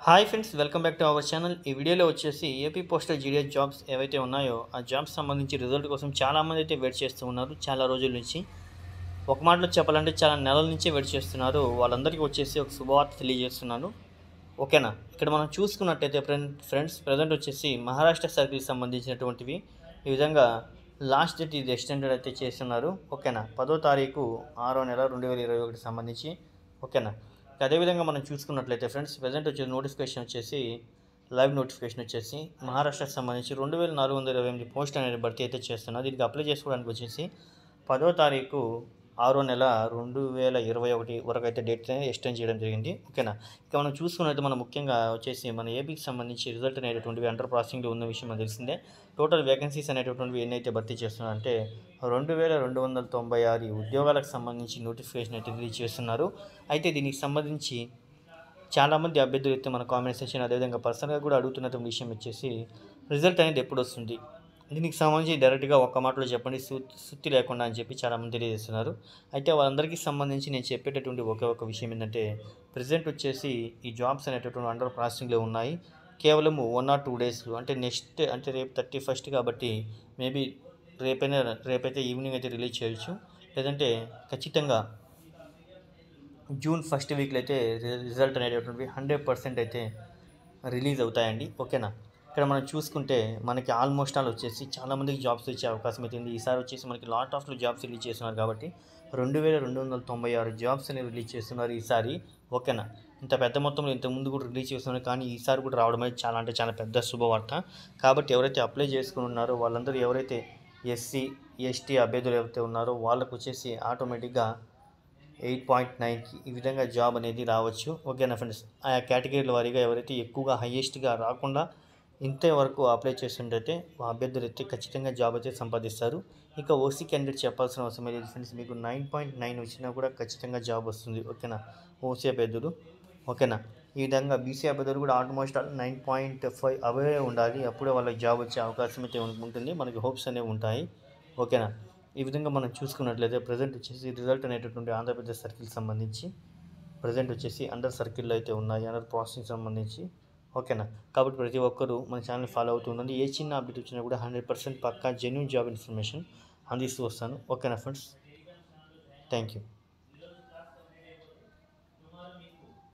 hi friends welcome back to our channel ఈ వీడియోలో వచ్చేసి ఏపీ పోస్టల్ జీడిఎస్ జాబ్స్ ఏవైతే ఉన్నాయో ఆ జాబ్స్ సంబంధించి రిజల్ట్ కోసం చాలామంది అయితే వెయిట్ చేస్తూ ఉన్నారు చాలా రోజుల నుంచి ఒక మాటలో చెప్పాలంటే చాలా నెలల నుంచే వెయిట్ చేస్తున్నారు వాళ్ళందరికీ వచ్చేసి ఒక శుభవార్త తెలియజేస్తున్నాను ఓకేనా ఇక్కడ మనం చూసుకున్నట్టయితే ఫ్రెండ్ ఫ్రెండ్స్ ప్రజెంట్ వచ్చేసి మహారాష్ట్ర సర్కిల్కి సంబంధించినటువంటివి ఈ విధంగా లాస్ట్ డేట్ ఇది ఎక్స్టెండెడ్ అయితే చేస్తున్నారు ఓకేనా పదో తారీఖు ఆరో నెల రెండు వేల ఇరవై ఒకటి సంబంధించి ఓకేనా అదేవిధంగా మనం చూసుకున్నట్లయితే ఫ్రెండ్స్ ప్రజెంట్ వచ్చే నోటిఫికేషన్ వచ్చేసి లైవ్ నోటిఫికేషన్ వచ్చేసి మహారాష్ట్రకు సంబంధించి రెండు వేల నాలుగు వందల ఇరవై ఎనిమిది పోస్ట్ అనేది భర్తీ అయితే చేస్తున్నారు దీనికి అప్లై చేసుకోవడానికి వచ్చేసి పదో తారీఖు ఆరో నెల రెండు వేల ఇరవై ఒకటి వరకు అయితే డేట్ ఎక్స్టెండ్ చేయడం జరిగింది ఓకేనా ఇక మనం చూసుకున్నట్టు మనం ముఖ్యంగా వచ్చేసి మన ఏపీకి సంబంధించి రిజల్ట్ అనేటటువంటివి అండర్ ప్రాసెసింగ్లో ఉన్న విషయం మనకు తెలిసిందే టోటల్ వేకెన్సీస్ అనేటటువంటివి ఎన్ని అయితే భర్తీ చేస్తున్నారంటే రెండు వేల రెండు వందల తొంభై ఆరు ఉద్యోగాలకు సంబంధించి నోటిఫికేషన్ అయితే రిలీజ్ చేస్తున్నారు అయితే దీనికి సంబంధించి చాలామంది అభ్యర్థులు అయితే మన కామెంట్ సెక్షన్ అదేవిధంగా పర్సనల్గా కూడా అడుగుతున్నటువంటి విషయం వచ్చేసి రిజల్ట్ అనేది ఎప్పుడు వస్తుంది దీనికి సంబంధించి డైరెక్ట్గా ఒక్క మాటలో చెప్పండి సు సుత్తి లేకుండా అని చెప్పి చాలామంది తెలియజేస్తున్నారు అయితే వాళ్ళందరికీ సంబంధించి నేను చెప్పేటటువంటి ఒకే ఒక విషయం ఏంటంటే ప్రజెంట్ వచ్చేసి ఈ జాబ్స్ అనేటటువంటి అండర్ ప్రాసెసింగ్లో ఉన్నాయి కేవలం వన్ ఆర్ టూ డేస్లో అంటే నెక్స్ట్ అంటే రేపు థర్టీ ఫస్ట్ కాబట్టి మేబీ రేపైనా రేపైతే ఈవినింగ్ అయితే రిలీజ్ చేయొచ్చు లేదంటే ఖచ్చితంగా జూన్ ఫస్ట్ వీక్లో అయితే రి- రిజల్ట్ అనేటటువంటివి హండ్రెడ్ పర్సెంట్ అయితే రిలీజ్ అవుతాయండి ఓకేనా ఇక్కడ మనం చూసుకుంటే మనకి ఆల్మోస్ట్ ఆల్ వచ్చేసి చాలామందికి జాబ్స్ వచ్చే అవకాశం అయితే ఉంది ఈసారి వచ్చేసి మనకి లాట్ ఆఫ్ జాబ్స్ రిలీజ్ చేస్తున్నారు కాబట్టి రెండు వేల రెండు వందల తొంభై ఆరు జాబ్స్ అనేవి రిలీజ్ చేస్తున్నారు ఈసారి ఓకేనా ఇంత పెద్ద మొత్తంలో ఇంత ముందు కూడా రిలీజ్ చేస్తున్నారు కానీ ఈసారి కూడా రావడం అనేది చాలా అంటే చాలా పెద్ద శుభవార్త కాబట్టి ఎవరైతే అప్లై చేసుకుని ఉన్నారో వాళ్ళందరూ ఎవరైతే ఎస్సీ ఎస్టీ అభ్యర్థులు ఎవరైతే ఉన్నారో వాళ్ళకు వచ్చేసి ఆటోమేటిక్గా ఎయిట్ పాయింట్ నైన్కి ఈ విధంగా జాబ్ అనేది రావచ్చు ఓకేనా ఫ్రెండ్స్ ఆయా కేటగిరీల వారీగా ఎవరైతే ఎక్కువగా హయ్యెస్ట్గా రాకుండా ఇంతే వరకు అప్లై చేస్తుంటే ఆ అభ్యర్థులు అయితే ఖచ్చితంగా జాబ్ అయితే సంపాదిస్తారు ఇక ఓసీ క్యాండిడేట్ చెప్పాల్సిన అవసరం లేదు ఫ్రెండ్స్ మీకు నైన్ పాయింట్ నైన్ వచ్చినా కూడా ఖచ్చితంగా జాబ్ వస్తుంది ఓకేనా ఓసీ అభ్యర్థులు ఓకేనా ఈ విధంగా బీసీ అభ్యర్థులు కూడా ఆల్మోస్ట్ నైన్ పాయింట్ ఫైవ్ అవే ఉండాలి అప్పుడే వాళ్ళకి జాబ్ వచ్చే అవకాశం అయితే ఉం- ఉంటుంది మనకి హోప్స్ అనేవి ఉంటాయి ఓకేనా ఈ విధంగా మనం చూసుకున్నట్లయితే ప్రజెంట్ వచ్చేసి రిజల్ట్ అనేటటువంటి ఆంధ్రప్రదేశ్ సర్కిల్ సంబంధించి ప్రజెంట్ వచ్చేసి అండర్ సర్కిల్లో అయితే ఉన్నాయి అండర్ ప్రాసెసింగ్ సంబంధించి ఓకేనా కాబట్టి ప్రతి ఒక్కరూ మన ఛానల్ ఫాలో అవుతూ ఉండండి ఏ చిన్న అప్డేట్ వచ్చినా కూడా హండ్రెడ్ పర్సెంట్ పక్కా జెన్యున్ జాబ్ ఇన్ఫర్మేషన్ అందిస్తూ వస్తాను ఓకేనా ఫ్రెండ్స్ థ్యాంక్ యూ